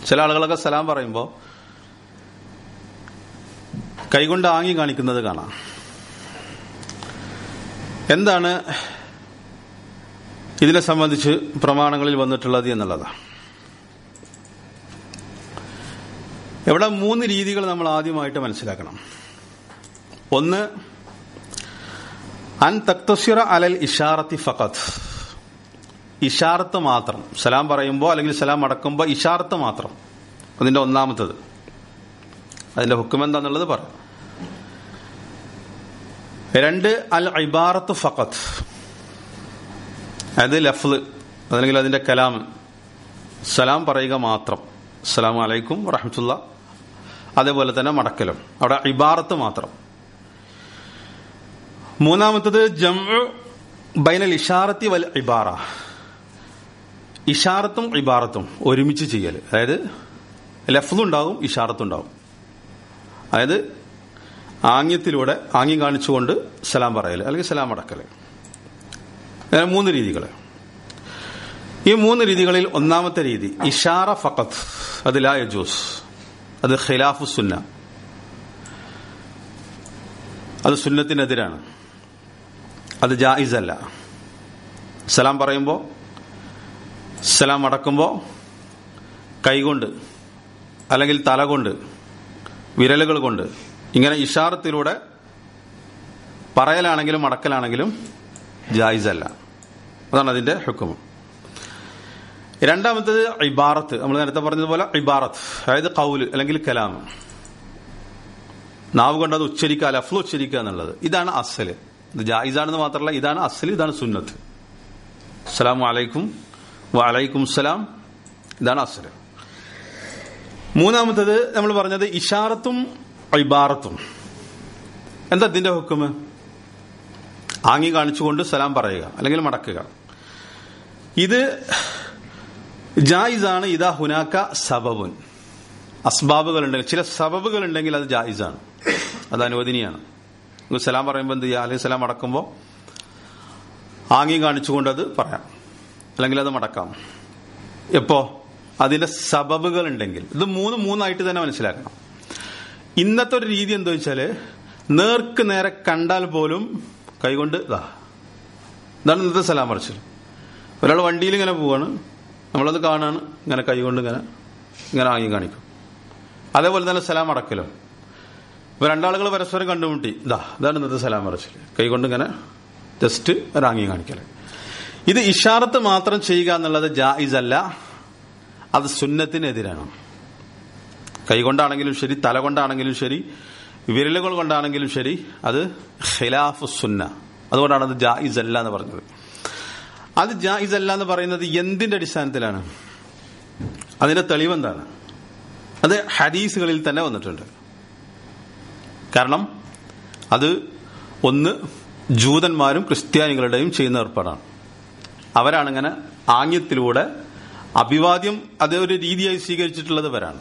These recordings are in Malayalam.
ചില ആളുകളൊക്കെ സലാം പറയുമ്പോൾ കൈകൊണ്ട് ആങ്ങി കാണിക്കുന്നത് കാണാം എന്താണ് ഇതിനെ സംബന്ധിച്ച് പ്രമാണങ്ങളിൽ വന്നിട്ടുള്ളത് എന്നുള്ളതാണ് ഇവിടെ മൂന്ന് രീതികൾ നമ്മൾ ആദ്യമായിട്ട് മനസ്സിലാക്കണം ഒന്ന് അൻ തക്തസിറ അലൽ ഇഷാറത്തി ഫഖത്ത് ഇഷാറത്ത് മാത്രം സലാം പറയുമ്പോൾ അല്ലെങ്കിൽ സലാം അടക്കുമ്പോൾ ഇഷാറത്ത് മാത്രം അതിന്റെ ഒന്നാമത്തത് അതിന്റെ ഹുക്കും എന്താന്നുള്ളത് പറ രണ്ട് അൽ ഇബാറത്ത് ഫഖത്ത് അതായത് ലഫ്ല് അതല്ലെങ്കിൽ അതിന്റെ കലാം സലാം പറയുക മാത്രം അസ്സലാമു അലൈക്കും റഹ്മത്തുള്ള അതേപോലെ തന്നെ മടക്കലും അവിടെ ഇബാറത്ത് മാത്രം മൂന്നാമത്തത് ജംഉ ബൈനൽ ഇഷാറത്തി വൽ ഇബാറ ഇഷാറത്തും ഇബാറത്തും ഒരുമിച്ച് ചെയ്യൽ അതായത് ലഫ്ലുണ്ടാവും ഇഷാറത്തുണ്ടാവും അതായത് ആംഗ്യത്തിലൂടെ ആംഗ്യം കാണിച്ചുകൊണ്ട് സലാം പറയൽ അല്ലെങ്കിൽ സലാം അടക്കൽ അങ്ങനെ മൂന്ന് രീതികൾ ഈ മൂന്ന് രീതികളിൽ ഒന്നാമത്തെ രീതി ഇഷാറ ഫഖത്ത് അത് ലാ യജൂസ് അത് ഖിലാഫു സുന്ന അത് സുന്നത്തിനെതിരാണ് അത് ജായിസ് അല്ല സലാം പറയുമ്പോൾ സലാം അടക്കുമ്പോൾ കൈകൊണ്ട് അല്ലെങ്കിൽ തല കൊണ്ട് വിരലുകൾ കൊണ്ട് ഇങ്ങനെ ഇഷാറത്തിലൂടെ പറയലാണെങ്കിലും അടക്കലാണെങ്കിലും ജായിസ് അല്ല അതാണ് അതിന്റെ ഹുക്കും രണ്ടാമത്തത് ഇബാറത്ത് നമ്മൾ നേരത്തെ പറഞ്ഞതുപോലെ ഇബാറത്ത് അതായത് കൗല് അല്ലെങ്കിൽ കലാം നാവ് കൊണ്ട് അത് ഉച്ചരിക്കുക ലഫ്ല് ഉച്ചരിക്കുക എന്നുള്ളത് ഇതാണ് അസല് ഇത് ജായിസാണെന്ന് മാത്രമല്ല ഇതാണ് അസല് ഇതാണ് സുന്നത്ത് അസ്സലാമു അലൈക്കും വലൈക്കും സലാം ഇതാണ് അസല് മൂന്നാമത്തത് നമ്മൾ പറഞ്ഞത് ഇഷാറത്തും ഇബാറത്തും എന്താ ഇതിന്റെ ഹുക്കുമ് ആങ്ങി കാണിച്ചുകൊണ്ട് സലാം പറയുക അല്ലെങ്കിൽ മടക്കുക ഇത് ജായിസാണ് ഇതാ ഹുനാക്ക സബബുൻ അസ്ബാബുകൾ ഉണ്ടെങ്കിൽ ചില സബബുകൾ ഉണ്ടെങ്കിൽ അത് ജായിസാണ് അത് അനുവദനീയാണ് നിങ്ങൾ സലാം പറയുമ്പോൾ എന്ത് ചെയ്യുക അല്ലെങ്കിൽ സലാം അടക്കുമ്പോൾ ആംഗ്യം കാണിച്ചുകൊണ്ട് അത് പറയാം അല്ലെങ്കിൽ അത് മടക്കാം എപ്പോ അതിന്റെ സബബുകൾ ഉണ്ടെങ്കിൽ ഇത് മൂന്ന് മൂന്നായിട്ട് തന്നെ മനസ്സിലാക്കണം ഇന്നത്തെ ഒരു രീതി എന്താ വെച്ചാല് നേർക്ക് നേരെ കണ്ടാൽ പോലും കൈകൊണ്ട് ഇതാ ഇതാണ് ഇന്നത്തെ സലാം പറച്ചിൽ ഒരാൾ വണ്ടിയിൽ ഇങ്ങനെ പോവാണ് നമ്മളത് കാണാണ് ഇങ്ങനെ കൈകൊണ്ട് ഇങ്ങനെ ഇങ്ങനെ ആംഗ്യം കാണിക്കും അതേപോലെ തന്നെ സലാം അടക്കലോ ഇപ്പൊ രണ്ടാളുകൾ പരസ്പരം കണ്ടുമുട്ടി ഇതാ ഇതാണ് ഇന്നത്തെ സലാം പറച്ചിൽ കൈകൊണ്ട് ഇങ്ങനെ ജസ്റ്റ് ഒരു ആംഗ്യം കാണിക്കല് ഇത് ഇഷാറത്ത് മാത്രം ചെയ്യുക എന്നുള്ളത് ജായിസ് അല്ല അത് സുന്നത്തിനെതിരാണ് കൈകൊണ്ടാണെങ്കിലും ശരി തല കൊണ്ടാണെങ്കിലും ശരി വിരലുകൾ കൊണ്ടാണെങ്കിലും ശരി അത് ഖിലാഫു സുന്ന അതുകൊണ്ടാണ് അത് ജായിസ് അല്ല എന്ന് പറഞ്ഞത് അത് ജായിസ് അല്ല എന്ന് പറയുന്നത് എന്തിന്റെ അടിസ്ഥാനത്തിലാണ് അതിന്റെ തെളിവെന്താണ് അത് ഹദീസുകളിൽ തന്നെ വന്നിട്ടുണ്ട് കാരണം അത് ഒന്ന് ജൂതന്മാരും ക്രിസ്ത്യാനികളുടെയും ചെയ്യുന്ന ഏർപ്പാടാണ് അവരാണ് ഇങ്ങനെ ആംഗ്യത്തിലൂടെ അഭിവാദ്യം അത് ഒരു രീതിയായി സ്വീകരിച്ചിട്ടുള്ളത് വരാണ്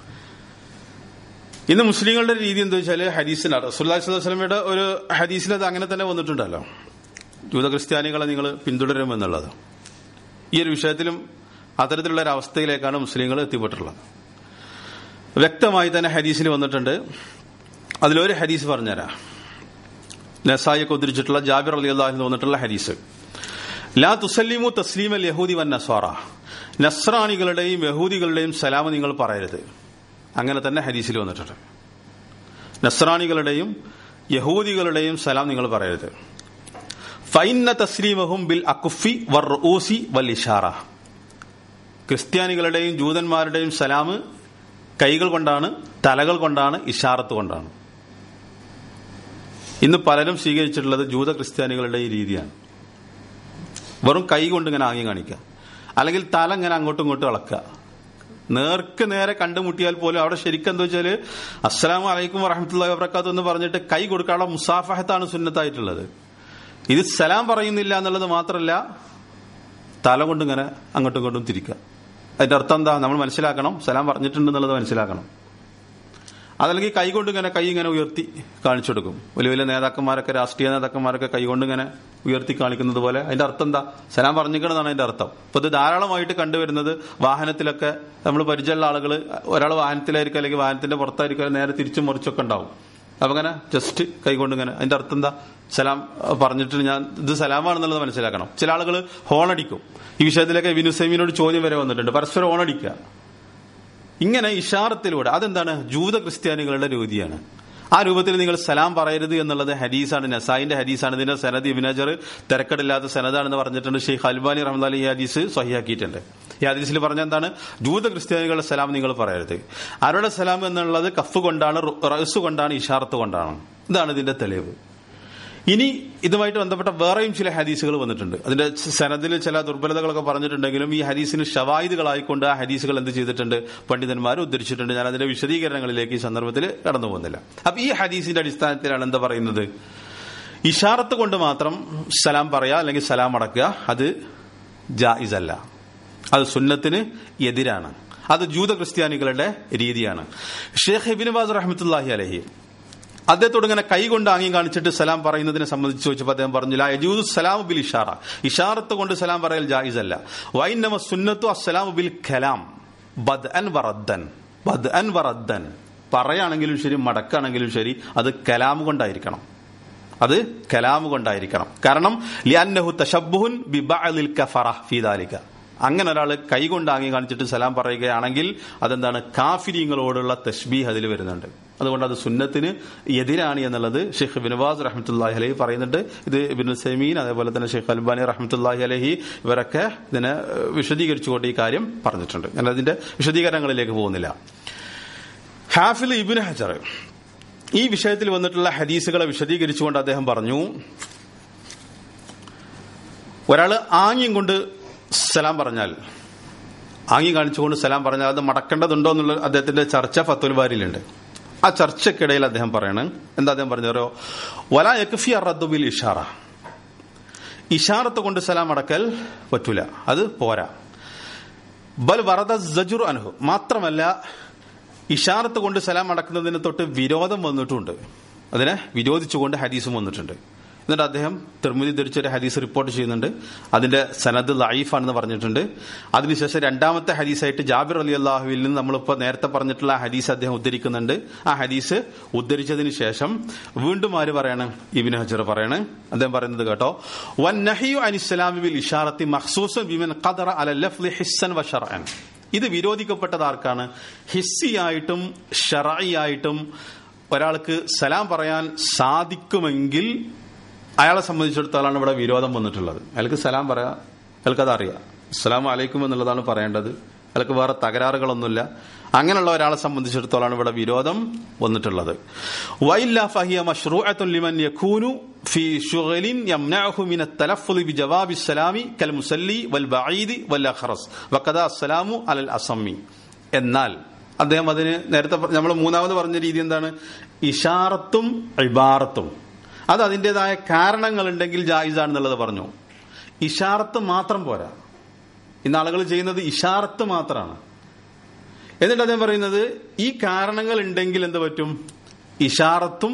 ഇന്ന് മുസ്ലിങ്ങളുടെ രീതി എന്താ വെച്ചാല് ഹദീസിനാണ് റസുല്ലാസ്ലമയുടെ ഒരു ഹദീസിൽ അത് അങ്ങനെ തന്നെ വന്നിട്ടുണ്ടല്ലോ ജൂത ക്രിസ്ത്യാനികളെ നിങ്ങൾ പിന്തുടരുമെന്നുള്ളത് ഈ ഒരു വിഷയത്തിലും അത്തരത്തിലുള്ള ഒരു അവസ്ഥയിലേക്കാണ് മുസ്ലിങ്ങൾ എത്തിപ്പെട്ടിട്ടുള്ളത് വ്യക്തമായി തന്നെ ഹദീസിൽ വന്നിട്ടുണ്ട് അതിലൊരു ഹദീസ് പറഞ്ഞുതരാം നസായിക്ക് ഉദ്ധരിച്ചിട്ടുള്ള ജാബിർ അലി അള്ളാഹിൽ വന്നിട്ടുള്ള ഹദീസ് ലാ തുസല്ലിമു തസ്ലീം അൽ യഹൂദി വൻ നസ്വാറ നസ്രാണികളുടെയും യഹൂദികളുടെയും സലാം നിങ്ങൾ പറയരുത് അങ്ങനെ തന്നെ ഹദീസിൽ വന്നിട്ടുണ്ട് നസ്രാണികളുടെയും യഹൂദികളുടെയും സലാം നിങ്ങൾ പറയരുത് ഫൈന്ന തസ്ലീമഹും ബിൽ അക്കുഫി വർ ഊസി വൽ ഇഷാറ ക്രിസ്ത്യാനികളുടെയും ജൂതന്മാരുടെയും സലാം കൈകൾ കൊണ്ടാണ് തലകൾ കൊണ്ടാണ് ഇഷാറത്ത് കൊണ്ടാണ് ഇന്ന് പലരും സ്വീകരിച്ചിട്ടുള്ളത് ജൂത ക്രിസ്ത്യാനികളുടെ ഈ രീതിയാണ് വെറും കൈ കൊണ്ട് ഇങ്ങനെ ആംഗ്യം കാണിക്കുക അല്ലെങ്കിൽ തല ഇങ്ങനെ അങ്ങോട്ടും ഇങ്ങോട്ടും ഇളക്കുക നേർക്ക് നേരെ കണ്ടുമുട്ടിയാൽ പോലും അവിടെ ശരിക്കും എന്താ വെച്ചാല് അസ്സലാമു അലൈക്കും വറഹമത്തുള്ള വബർക്കാത്തു എന്ന് പറഞ്ഞിട്ട് കൈ കൊടുക്കാനുള്ള മുസാഫഹത്താണ് സുന്നത്തായിട്ടുള്ളത് ഇത് സലാം പറയുന്നില്ല എന്നുള്ളത് മാത്രമല്ല തല കൊണ്ട് ഇങ്ങനെ അങ്ങോട്ടും ഇങ്ങോട്ടും തിരിക്കുക അതിന്റെ അർത്ഥം എന്താ നമ്മൾ മനസ്സിലാക്കണം സലാം പറഞ്ഞിട്ടുണ്ട് എന്നുള്ളത് മനസ്സിലാക്കണം അതല്ലെങ്കിൽ കൈകൊണ്ട് ഇങ്ങനെ കൈ ഇങ്ങനെ ഉയർത്തി കാണിച്ചു കൊടുക്കും വലിയ വലിയ നേതാക്കന്മാരൊക്കെ രാഷ്ട്രീയ നേതാക്കന്മാരൊക്കെ കൈകൊണ്ട് ഇങ്ങനെ ഉയർത്തി കാണിക്കുന്നത് പോലെ അതിന്റെ അർത്ഥം എന്താ സലാം പറഞ്ഞിരിക്കണമെന്നാണ് അതിന്റെ അർത്ഥം ഇപ്പൊ ഇത് ധാരാളമായിട്ട് കണ്ടുവരുന്നത് വാഹനത്തിലൊക്കെ നമ്മൾ പരിചയമുള്ള ആളുകൾ ഒരാൾ വാഹനത്തിലായിരിക്കും അല്ലെങ്കിൽ വാഹനത്തിന്റെ പുറത്തായിരിക്കും നേരെ തിരിച്ചും മറിച്ചൊക്കെ ഉണ്ടാവും അപ്പൊ അങ്ങനെ ജസ്റ്റ് കൈകൊണ്ട് ഇങ്ങനെ അതിന്റെ അർത്ഥം എന്താ സലാം പറഞ്ഞിട്ട് ഞാൻ ഇത് സലാമാണെന്നുള്ളത് മനസ്സിലാക്കണം ചില ആളുകൾ ഹോണടിക്കും ഈ വിഷയത്തിലൊക്കെ വിനുസൈമിനോട് ചോദ്യം വരെ വന്നിട്ടുണ്ട് പരസ്പരം ഹോണടിക്കുക ഇങ്ങനെ ഇഷാറത്തിലൂടെ അതെന്താണ് ജൂത ക്രിസ്ത്യാനികളുടെ രീതിയാണ് ആ രൂപത്തിൽ നിങ്ങൾ സലാം പറയരുത് എന്നുള്ളത് ഹദീസാണ് നസായിന്റെ ഹദീസാണ് ഇതിന്റെ സനദ് ഇബിനജർ തിരക്കടില്ലാത്ത സനദാണെന്ന് പറഞ്ഞിട്ടുണ്ട് ഷെയ്ഖ് അൽബാനി റഹ്മദ് ഈ ഹദീസ് സഹിയാക്കിയിട്ടുണ്ട് ഈ ഹദീസിൽ പറഞ്ഞ എന്താണ് ജൂത ക്രിസ്ത്യാനികളുടെ സലാം നിങ്ങൾ പറയരുത് ആരുടെ സലാം എന്നുള്ളത് കഫ് കൊണ്ടാണ് റസ് കൊണ്ടാണ് ഇഷാറത്ത് കൊണ്ടാണ് ഇതാണ് ഇതിന്റെ തെളിവ് ഇനി ഇതുമായിട്ട് ബന്ധപ്പെട്ട വേറെയും ചില ഹദീസുകൾ വന്നിട്ടുണ്ട് അതിന്റെ സനദിൽ ചില ദുർബലതകളൊക്കെ പറഞ്ഞിട്ടുണ്ടെങ്കിലും ഈ ഹദീസിന് ഷവായിദുകളായിക്കൊണ്ട് ആ ഹദീസുകൾ എന്ത് ചെയ്തിട്ടുണ്ട് പണ്ഡിതന്മാർ ഉദ്ധരിച്ചിട്ടുണ്ട് ഞാൻ അതിന്റെ വിശദീകരണങ്ങളിലേക്ക് ഈ സന്ദർഭത്തിൽ കടന്നു പോകുന്നില്ല അപ്പൊ ഈ ഹദീസിന്റെ അടിസ്ഥാനത്തിലാണ് എന്താ പറയുന്നത് ഇഷാറത്ത് കൊണ്ട് മാത്രം സലാം പറയാ അല്ലെങ്കിൽ സലാം അടക്കുക അത് ജായിസ് അല്ല അത് സുന്നത്തിന് എതിരാണ് അത് ജൂത ക്രിസ്ത്യാനികളുടെ രീതിയാണ് ഷേഖ് ഹിബിൻ ബാസ് റഹ്മത്തുല്ലാഹി അലഹി അദ്ദേഹത്തോട് ഇങ്ങനെ കൈ കൊണ്ട് ആംഗ്യം കാണിച്ചിട്ട് സലാം പറയുന്നതിനെ സംബന്ധിച്ച് ചോദിച്ചപ്പോൾ അദ്ദേഹം പറഞ്ഞില്ല യജൂദ് സലാം ബിൽ ഇഷാറ ഇഷാറത്ത് കൊണ്ട് സലാം പറയൽ ജായിസ് അല്ല വൈനമ സുന്നത്തു അസ്സലാം ബിൽ ഖലാം ബദ് അൻ വറദ്ദൻ ബദ് അൻ വറദ്ദൻ പറയാണെങ്കിലും ശരി മടക്കാണെങ്കിലും ശരി അത് കലാം കൊണ്ടായിരിക്കണം അത് കലാം കൊണ്ടായിരിക്കണം കാരണം ലിയാന്നഹു തഷബുഹുൻ ബിബഅലിൽ കഫറ ഫീദാലിക അങ്ങനെ ഒരാൾ കൈകൊണ്ട് ആംഗ്യം കാണിച്ചിട്ട് സലാം പറയുകയാണെങ്കിൽ അതെന്താണ് കാഫിരിങ്ങളോടുള്ള തഷ്ബീഹ് അതിൽ വരുന്നുണ്ട് അതുകൊണ്ട് അത് സുന്നത്തിന് എതിരാണ് എന്നുള്ളത് ഷെയ്ഖ് ബിൻവാസ് റഹ്മത്തുല്ലാഹി അലഹി പറയുന്നുണ്ട് ഇത് ഇബിൻ സൈമീൻ അതേപോലെ തന്നെ ഷെയ്ഖ് അൽബാനി റഹ്മത്തുല്ലാഹി അലഹി ഇവരൊക്കെ ഇതിനെ വിശദീകരിച്ചുകൊണ്ട് ഈ കാര്യം പറഞ്ഞിട്ടുണ്ട് ഞാൻ അതിന്റെ വിശദീകരണങ്ങളിലേക്ക് പോകുന്നില്ല ഹാഫിൽ ഇബിൻ ഹജർ ഈ വിഷയത്തിൽ വന്നിട്ടുള്ള ഹദീസുകളെ വിശദീകരിച്ചുകൊണ്ട് അദ്ദേഹം പറഞ്ഞു ഒരാൾ ആംഗ്യം കൊണ്ട് സലാം പറഞ്ഞാൽ ആംഗ്യം കാണിച്ചുകൊണ്ട് സലാം പറഞ്ഞാൽ അത് മടക്കേണ്ടതുണ്ടോ എന്നുള്ള അദ്ദേഹത്തിന്റെ ചർച്ച ഫത്തുൽ ബാരിയിലുണ്ട് ആ ചർച്ചക്കിടയിൽ അദ്ദേഹം പറയണ് എന്താ അദ്ദേഹം പറഞ്ഞോ വല യക്ഫി അറദ്ദുബിൽ ഇഷാറ ഇഷാറത്ത് കൊണ്ട് സലാം അടക്കൽ പറ്റൂല അത് പോരാ ബൽ വറദ സജുർ അനുഹു മാത്രമല്ല ഇഷാറത്ത് കൊണ്ട് സലാം അടക്കുന്നതിന് തൊട്ട് വിരോധം വന്നിട്ടുണ്ട് അതിനെ വിരോധിച്ചുകൊണ്ട് ഹദീസും വന്നിട്ടുണ്ട് എന്നിട്ട് അദ്ദേഹം തിർമിതി ധരിച്ചൊരു ഹദീസ് റിപ്പോർട്ട് ചെയ്യുന്നുണ്ട് അതിന്റെ സനദ് ലൈഫാണെന്ന് പറഞ്ഞിട്ടുണ്ട് അതിനുശേഷം രണ്ടാമത്തെ ഹദീസായിട്ട് ജാബിർ അലി അള്ളാഹുവിൽ നിന്ന് നമ്മളിപ്പോൾ നേരത്തെ പറഞ്ഞിട്ടുള്ള ഹദീസ് അദ്ദേഹം ഉദ്ധരിക്കുന്നുണ്ട് ആ ഹദീസ് ഉദ്ധരിച്ചതിന് ശേഷം വീണ്ടും ആര് പറയാണ് ഇബിൻ ഹജർ പറയാണ് അദ്ദേഹം പറയുന്നത് കേട്ടോ വൻ നഹിയു അനിസ്ലാമി ബിൽ ഇഷാറത്തി മഖ്സൂസൻ ബിമൻ ഖദറ അല ലഫ്ലി ഹിസ്സൻ വ ഷർഅൻ ഇത് വിരോധിക്കപ്പെട്ടത് ആർക്കാണ് ഹിസ്സിയായിട്ടും ഷറായിയായിട്ടും ഒരാൾക്ക് സലാം പറയാൻ സാധിക്കുമെങ്കിൽ അയാളെ സംബന്ധിച്ചിടത്തോളാണ് ഇവിടെ വിരോധം വന്നിട്ടുള്ളത് അയാൾക്ക് സലാം പറയാ അയാൾക്കത് അറിയാം അസ്സലാം അലൈക്കും എന്നുള്ളതാണ് പറയേണ്ടത് അയാൾക്ക് വേറെ തകരാറുകളൊന്നുമില്ല അങ്ങനെയുള്ള ഒരാളെ സംബന്ധിച്ചിടത്തോളാണ് ഇവിടെ വിരോധം വന്നിട്ടുള്ളത് വൈല്ല ഫഹിയ മഷ്റൂഅത്തുൻ ലിമൻ യഖൂനു في شغل يمنعه من التلفظ بجواب السلام كالمسلي والبعيد والأخرس وكذا السلام على الأصمي എന്നാൽ അദ്ദേഹം അതിന് നേരത്തെ നമ്മൾ മൂന്നാമത് പറഞ്ഞ രീതി എന്താണ് ഇഷാറത്തും ഇബാറത്തും അത് അതിൻ്റെതായ കാരണങ്ങളുണ്ടെങ്കിൽ ജായിസാണെന്നുള്ളത് പറഞ്ഞു ഇഷാറത്ത് മാത്രം പോരാ ഇന്ന് ആളുകൾ ചെയ്യുന്നത് ഇഷാറത്ത് മാത്രമാണ് എന്നിട്ട് അദ്ദേഹം പറയുന്നത് ഈ കാരണങ്ങൾ ഉണ്ടെങ്കിൽ എന്ത് പറ്റും ഇഷാറത്തും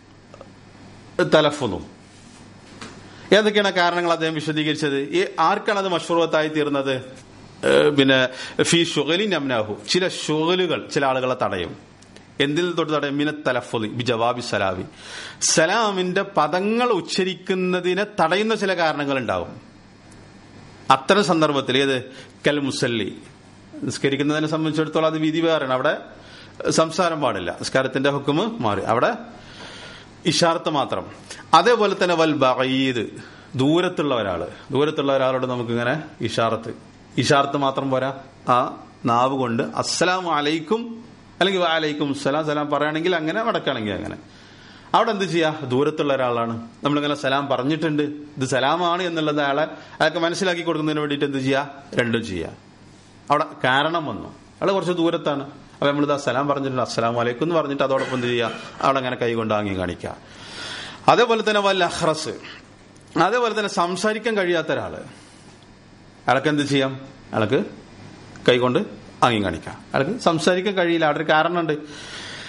തലഫുന്നും ഏതൊക്കെയാണ് കാരണങ്ങൾ അദ്ദേഹം വിശദീകരിച്ചത് ഈ ആർക്കാണ് അത് മഷ്റൂവത്തായി തീർന്നത് പിന്നെ ഫി ഷുഗലി നംനാഹു ചില ഷുഗലുകൾ ചില ആളുകളെ തടയും എന്തിൽ തൊട്ട് തടയും മിന തലഫുലി ബി ജവാബി സലാവി സലാമിന്റെ പദങ്ങൾ ഉച്ചരിക്കുന്നതിനെ തടയുന്ന ചില കാരണങ്ങൾ ഉണ്ടാവും അത്തരം സന്ദർഭത്തിൽ ഏത് കൽ മുസല്ലി നിസ്കരിക്കുന്നതിനെ സംബന്ധിച്ചിടത്തോളം അത് വിധി വേറെയാണ് അവിടെ സംസാരം പാടില്ല നിസ്കാരത്തിന്റെ ഹുക്കുമ് മാറി അവിടെ ഇഷാർത്ത് മാത്രം അതേപോലെ തന്നെ വൽ ബഈദ് ദൂരത്തുള്ള ഒരാള് ദൂരത്തുള്ള ഒരാളോട് നമുക്കിങ്ങനെ ഇഷാറത്ത് ഇഷാർത്ത് മാത്രം പോരാ ആ നാവ് കൊണ്ട് അസ്സലാം അലൈക്കും അല്ലെങ്കിൽ വാലൈക്കും സലാം സലാം പറയുകയാണെങ്കിൽ അങ്ങനെ മടക്കുകയാണെങ്കിൽ അങ്ങനെ അവിടെ എന്ത് ചെയ്യാ ദൂരത്തുള്ള ഒരാളാണ് നമ്മളിങ്ങനെ സലാം പറഞ്ഞിട്ടുണ്ട് ഇത് സലാമാണ് എന്നുള്ളത് അയാളെ അയാൾക്ക് മനസ്സിലാക്കി കൊടുക്കുന്നതിന് വേണ്ടിയിട്ട് എന്ത് ചെയ്യാ രണ്ടും ചെയ്യാ അവിടെ കാരണം വന്നു അയാൾ കുറച്ച് ദൂരത്താണ് അപ്പൊ നമ്മളിത് സലാം പറഞ്ഞിട്ടുണ്ട് അസ്സലാം വലൈക്കും എന്ന് പറഞ്ഞിട്ട് അതോടൊപ്പം എന്ത് ചെയ്യുക അവിടെ അങ്ങനെ കൈകൊണ്ട് ആങ്ങി കാണിക്കുക അതേപോലെ തന്നെ വല്ല അഹ്റസ് അതേപോലെ തന്നെ സംസാരിക്കാൻ കഴിയാത്ത ഒരാള് അയാൾക്ക് എന്ത് ചെയ്യാം അയാൾക്ക് കൈകൊണ്ട് ആങ്ങി കാണിക്കാം അയാൾക്ക് സംസാരിക്കാൻ കഴിയില്ല അവിടെ ഒരു കാരണമുണ്ട്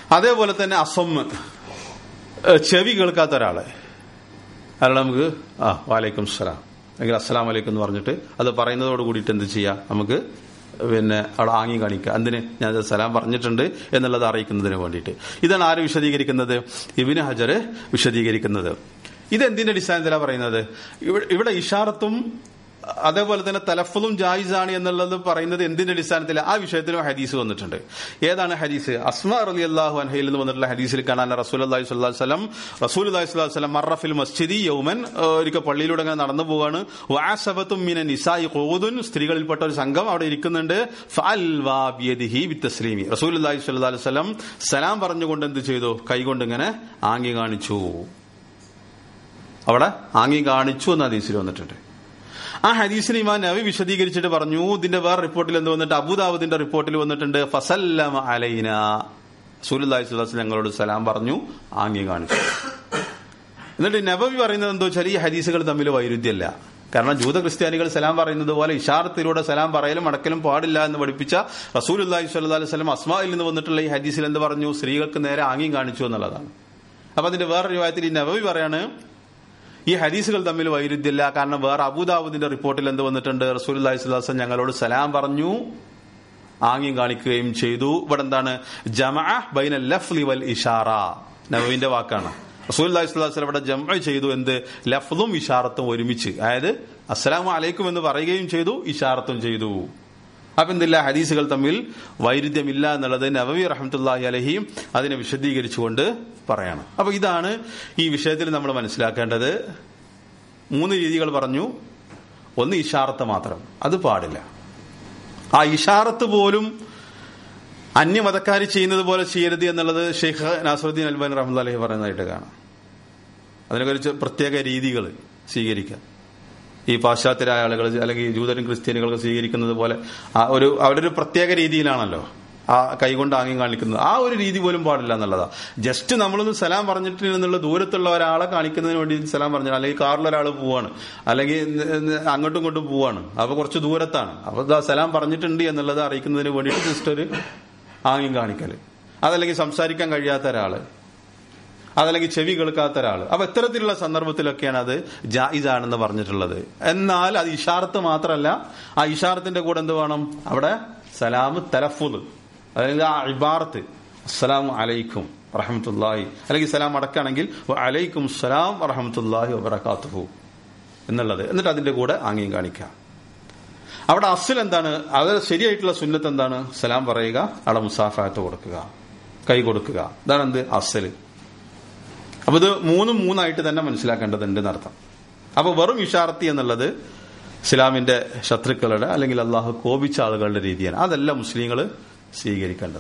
അതേപോലെ തന്നെ അസൊമ്മ് ഏഹ് ചെവി കേൾക്കാത്ത ഒരാള് അയാൾ നമുക്ക് ആ വാലൈക്കും സലാം അല്ലെങ്കിൽ അസ്സലാം വലൈക്കും എന്ന് പറഞ്ഞിട്ട് അത് പറയുന്നതോട് കൂടിയിട്ട് എന്ത് ചെയ്യാം നമുക്ക് പിന്നെ അവിടെ ആങ്ങി കാണിക്കുക എന്തിന് ഞാൻ അത് സലാം പറഞ്ഞിട്ടുണ്ട് എന്നുള്ളത് അറിയിക്കുന്നതിന് വേണ്ടിയിട്ട് ഇതാണ് ആര് വിശദീകരിക്കുന്നത് ഇബിന് ഹജർ വിശദീകരിക്കുന്നത് ഇത് എന്തിന്റെ അടിസ്ഥാനത്തിലാണ് പറയുന്നത് ഇവിടെ ഇവിടെ ഇഷാറത്തും അതേപോലെ തന്നെ തലഫുലും ജായിസാണ് എന്നുള്ളത് പറയുന്നത് എന്തിന്റെ അടിസ്ഥാനത്തിൽ ആ വിഷയത്തിലും ഹദീസ് വന്നിട്ടുണ്ട് ഏതാണ് ഹദീസ് അസ്മ അലി അള്ളാഹു അൻഹയിൽ നിന്ന് വന്നിട്ടുള്ള ഹദീസിൽ കാണാൻ റസൂൽ അള്ളാഹി സ്വല്ലാ വസ്ലം റസൂൽ അള്ളാഹി സ്വല്ലാ വസ്ലം മറഫിൽ മസ്ജിദി യൗമൻ ഒരിക്കൽ പള്ളിയിലൂടെ അങ്ങനെ നടന്നു പോവാണ് വാസബത്തും മിന നിസായി ഖൂദുൻ സ്ത്രീകളിൽപ്പെട്ട ഒരു സംഘം അവിടെ ഇരിക്കുന്നുണ്ട് ഫഅൽവാബിയദിഹി ബിത്തസ്ലീമി റസൂൽ അള്ളാഹി സ്വല്ലാ വസ്ലം സലാം പറഞ്ഞുകൊണ്ട് എന്ത് ചെയ്തു കൈകൊണ്ട് ഇങ്ങനെ ആംഗി കാണിച്ചു അവിടെ ആംഗി കാണിച്ചു എന്ന ഹദീസിൽ വന്നിട്ടുണ്ട് ആ ഹദീസിന് ഇമാൻ നബി വിശദീകരിച്ചിട്ട് പറഞ്ഞു ഇതിന്റെ വേറെ റിപ്പോർട്ടിൽ എന്ത് വന്നിട്ട് അബുദാബുദിന്റെ റിപ്പോർട്ടിൽ വന്നിട്ടുണ്ട് ഫസല്ലമ അലൈന സൂലുല്ലാഹി സ്വലാസ് ഞങ്ങളോട് സലാം പറഞ്ഞു ആംഗ്യം കാണിച്ചു എന്നിട്ട് നബവി പറയുന്നത് എന്തോ വെച്ചാൽ ഈ ഹദീസുകൾ തമ്മിൽ വൈരുദ്ധ്യമല്ല കാരണം ജൂത ക്രിസ്ത്യാനികൾ സലാം പറയുന്നത് പോലെ ഇഷാറത്തിലൂടെ സലാം പറയലും അടക്കലും പാടില്ല എന്ന് പഠിപ്പിച്ച റസൂൽ അള്ളാഹി സ്വല്ലാ വസ്ലം അസ്മായിൽ നിന്ന് വന്നിട്ടുള്ള ഈ ഹദീസിൽ എന്ത് പറഞ്ഞു സ്ത്രീകൾക്ക് നേരെ ആംഗ്യം കാണിച്ചു എന്നുള്ളതാണ് അപ്പൊ അതിന്റെ വേറെ രൂപത്തിൽ ഈ നബവി പറയാണ് ഈ ഹദീസുകൾ തമ്മിൽ വൈരുദ്ധ്യമില്ല കാരണം വേറെ അബുദാബുദിന്റെ റിപ്പോർട്ടിൽ എന്ത് വന്നിട്ടുണ്ട് റസൂൽ അള്ളാഹിസ്ലാസം ഞങ്ങളോട് സലാം പറഞ്ഞു ആംഗ്യം കാണിക്കുകയും ചെയ്തു ഇവിടെ എന്താണ് ജമ ബൈന ലഫ്ലി വൽ ഇഷാറ നബവിന്റെ വാക്കാണ് റസൂൽ അള്ളാഹിസ്ലാം ഇവിടെ ജമ ചെയ്തു എന്ത് ലഫ്ലും ഇഷാറത്തും ഒരുമിച്ച് അതായത് അസ്സലാമു അലൈക്കും എന്ന് പറയുകയും ചെയ്തു ഇഷാറത്തും ചെയ്തു അപ്പൊ എന്തില്ല ഹദീസുകൾ തമ്മിൽ വൈരുദ്ധ്യമില്ല എന്നുള്ളത് നവവി റഹമത്തുല്ലാഹി അലഹിയും അതിനെ വിശദീകരിച്ചുകൊണ്ട് പറയാണ് അപ്പൊ ഇതാണ് ഈ വിഷയത്തിൽ നമ്മൾ മനസ്സിലാക്കേണ്ടത് മൂന്ന് രീതികൾ പറഞ്ഞു ഒന്ന് ഇഷാറത്ത് മാത്രം അത് പാടില്ല ആ ഇഷാറത്ത് പോലും അന്യമതക്കാർ ചെയ്യുന്നത് പോലെ ചെയ്യരുത് എന്നുള്ളത് ഷെയ്ഖ് നാസറുദ്ദീൻ അൽബാൻ റഹ്മദ് അലഹി പറയുന്നതായിട്ട് കാണാം അതിനെക്കുറിച്ച് പ്രത്യേക രീതികൾ സ്വീകരിക്കാം ഈ പാശ്ചാത്യരായ ആളുകൾ അല്ലെങ്കിൽ ജൂതരും ക്രിസ്ത്യാനികൾക്ക് സ്വീകരിക്കുന്നത് പോലെ ആ ഒരു അവരുടെ ഒരു പ്രത്യേക രീതിയിലാണല്ലോ ആ കൈകൊണ്ട് ആംഗ്യം കാണിക്കുന്നത് ആ ഒരു രീതി പോലും പാടില്ല എന്നുള്ളതാ ജസ്റ്റ് നമ്മളൊന്ന് സലാം പറഞ്ഞിട്ട് എന്നുള്ള ദൂരത്തുള്ള ഒരാളെ കാണിക്കുന്നതിന് വേണ്ടി സലാം പറഞ്ഞു അല്ലെങ്കിൽ കാറിൽ ഒരാൾ പോവാണ് അല്ലെങ്കിൽ അങ്ങോട്ടും ഇങ്ങോട്ടും പോവാണ് അപ്പൊ കുറച്ച് ദൂരത്താണ് അപ്പൊ ദാ സലാം പറഞ്ഞിട്ടുണ്ട് എന്നുള്ളത് അറിയിക്കുന്നതിന് വേണ്ടിയിട്ട് ജസ്റ്റ് ഒരു ആംഗ്യം കാണിക്കല് അതല്ലെങ്കിൽ സംസാരിക്കാൻ കഴിയാത്ത ഒരാള് അതല്ലെങ്കിൽ ചെവി കേൾക്കാത്ത ഒരാൾ അപ്പൊ ഇത്തരത്തിലുള്ള സന്ദർഭത്തിലൊക്കെയാണ് അത് ജായിസാണെന്ന് പറഞ്ഞിട്ടുള്ളത് എന്നാൽ അത് ഇഷാറത്ത് മാത്രമല്ല ആ ഇഷാറത്തിന്റെ കൂടെ എന്ത് വേണം അവിടെ സലാം തലഫുദ് അല്ലെങ്കിൽ ആ ഇബാറത്ത് അസ്സലാമു അലൈക്കും റഹമത്തുല്ലാഹി അല്ലെങ്കിൽ സലാം അടക്കാണെങ്കിൽ അലൈക്കും സലാം റഹമത്തുല്ലാഹി വബറകാത്തുഹു എന്നുള്ളത് എന്നിട്ട് അതിന്റെ കൂടെ ആംഗ്യം കാണിക്കുക അവിടെ അസിൽ എന്താണ് അത് ശരിയായിട്ടുള്ള സുന്നത്ത് എന്താണ് സലാം പറയുക അവിടെ മുസാഫാത്ത് കൊടുക്കുക കൈ കൊടുക്കുക ഇതാണ് എന്ത് അസല് അപ്പൊ ഇത് മൂന്നും മൂന്നായിട്ട് തന്നെ മനസ്സിലാക്കേണ്ടതുണ്ട് എന്നർത്ഥം അപ്പൊ വെറും ഇഷാർത്തി എന്നുള്ളത് ഇസ്ലാമിന്റെ ശത്രുക്കളുടെ അല്ലെങ്കിൽ അള്ളാഹു കോപിച്ച ആളുകളുടെ രീതിയാണ് അതല്ല മുസ്ലിങ്ങൾ സ്വീകരിക്കേണ്ടത്